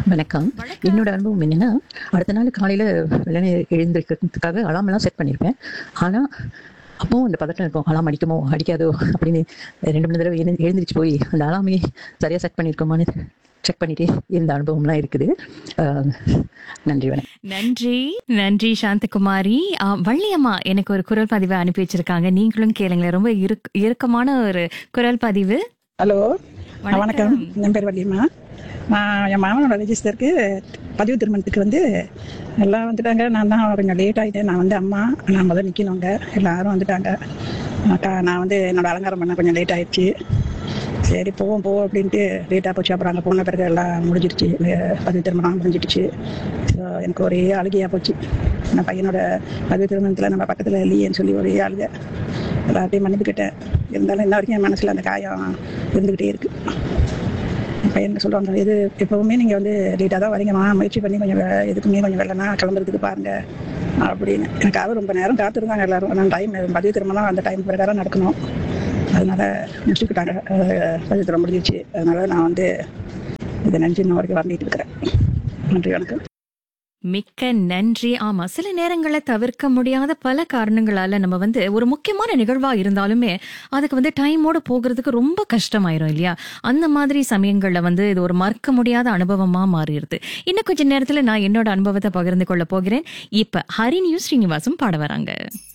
வணக்கம் என்னோட அனுபவம் என்னன்னா அடுத்த நாள் காலையில் வெள்ளனை எழுந்திருக்கிறதுக்காக அலாமெல்லாம் செட் பண்ணியிருப்பேன் ஆனால் அப்பவும் அந்த பதட்டம் இருக்கும் அலாம் அடிக்குமோ அடிக்காதோ அப்படின்னு ரெண்டு மூணு தடவை எழுந்து எழுந்திரிச்சு போய் அந்த அலாமே சரியாக செட் பண்ணியிருக்கோமான்னு செக் பண்ணிட்டே இருந்த அனுபவம்லாம் இருக்குது ஆஹ் நன்றி வணக்கம் நன்றி நன்றி சாந்தகுமாரி ஆ, வள்ளியம்மா எனக்கு ஒரு குரல் பதிவை அனுப்பி வச்சிருக்காங்க நீங்களும் கேளுங்களேன் ரொம்ப இறுக்- இறுக்கமான ஒரு குரல் பதிவு ஹலோ வணக்கம். வணக்கம் என் பேர் வள்ளியம்மா நான் என் மாமனோட ரெஜிஸ்டருக்கு பதிவு திருமணத்துக்கு வந்து எல்லாம் வந்துட்டாங்க நான் தான் கொஞ்சம் லேட் ஆகிட்டேன் நான் வந்து அம்மா நான் முதல் நிற்கணுங்க எல்லாரும் வந்துட்டாங்க அக்கா நான் வந்து என்னோட அலங்காரம் பண்ண கொஞ்சம் லேட் ஆயிடுச்சு சரி போவோம் போவோம் அப்படின்ட்டு லேட்டாக போச்சு அப்புறம் அங்கே போன பிறகு எல்லாம் முடிஞ்சிடுச்சு அஹ் பதிவு திருமணம் முடிஞ்சிடுச்சு ஸோ எனக்கு ஒரே அழுகையாக போச்சு நான் பையனோட பதிவு திருமணத்தில் நம்ம பக்கத்தில் இல்லையேன்னு சொல்லி ஒரே அழுகை எல்லாத்தையும் மன்னிப்புக்கிட்டேன் இருந்தாலும் இன்ன வரைக்கும் என் மனசில் அந்த காயம் இருந்துக்கிட்டே இருக்கு என் பையன் சொல்லுவாங்க இது எப்பவுமே நீங்கள் வந்து லேட்டாக தான் வரீங்கம்மா முயற்சி பண்ணி கொஞ்சம் வெ- எதுக்குமே கொஞ்சம் வெள்ளனா கிளம்புறதுக்கு பாருங்க அப்படின்னு எனக்காக ரொம்ப நேரம் காத்திருந்தாங்க எல்லாரும் ஆனால் டைம் பதிவு திருமணம் அந்த டைம் பிரகாரம் நடக்கணும் அதனால முடிச்சுக்கிட்டாங்க அஹ் பதிவு திருமணம் முடிஞ்சிச்சு அதனால நான் வந்து இதை நினச்சி இன்ன வரைக்கும் வந்துட்டு இருக்கிறேன் நன்றி வணக்கம் மிக்க நன்றி ஆமா சில நேரங்களை தவிர்க்க முடியாத பல காரணங்களால நம்ம வந்து ஒரு முக்கியமான நிகழ்வா இருந்தாலுமே அதுக்கு வந்து டைமோட போகிறதுக்கு ரொம்ப கஷ்டமாயிரும் இல்லையா அந்த மாதிரி சமயங்கள்ல வந்து இது ஒரு மறக்க முடியாத அனுபவமா மாறிடுது இன்னும் கொஞ்ச நேரத்துல நான் என்னோட அனுபவத்தை பகிர்ந்து கொள்ள போகிறேன் இப்ப ஹரிணியும் ஸ்ரீனிவாசும் பாட வராங்க